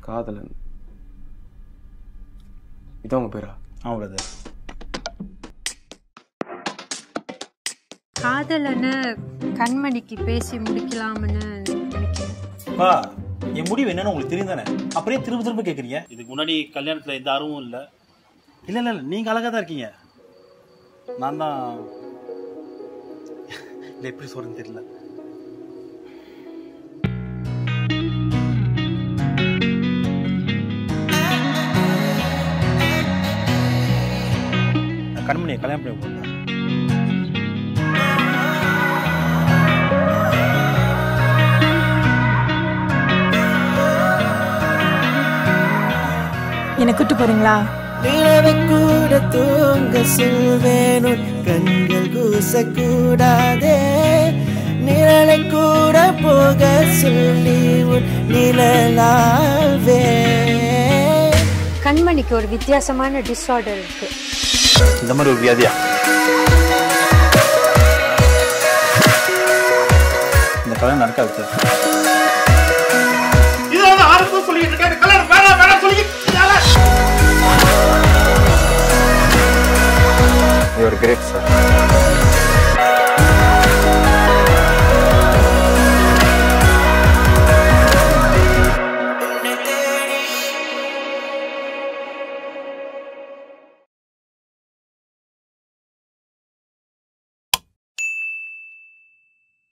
காதலன் இதான் உங்க பேரா அவ்வளோது காதலனை கண்மணிக்கு பேசி முடிக்கலாம்னு நினைக்கிறேன் பா என் முடிவு என்னன்னு உங்களுக்கு தெரியும் தானே அப்படியே திரும்ப திரும்ப கேட்குறீங்க இதுக்கு முன்னாடி கல்யாணத்துல எந்த ஆர்வமும் இல்லை இல்லை இல்லை இல்லை நீங்கள் அழகாக தான் இருக்கீங்க நான் தான் இல்லை எப்படி சொல்கிறேன்னு தெரியல நான் கண்மணியை கல்யாணம் பண்ணி போட்டேன் என்னை கூட்டு போறீங்களா நிலவை கூட தூங்க சொல்வேன் உன் கண்கள் கூசக்கூடாதே நிழலை கூட போக சொல்லி உன் நிழலாவே கண்மணிக்கு ஒரு வித்தியாசமான டிஸார்டர் இருக்கு இந்த மாதிரி ஒரு வியாதியா இந்த கல்யாணம் நடக்காது சார் இது வந்து ஆரம்பம் சொல்லிட்டு இருக்கேன் கல்யாணம் வேணாம் வேணாம் சொல்லி யூ கிரேட் சார்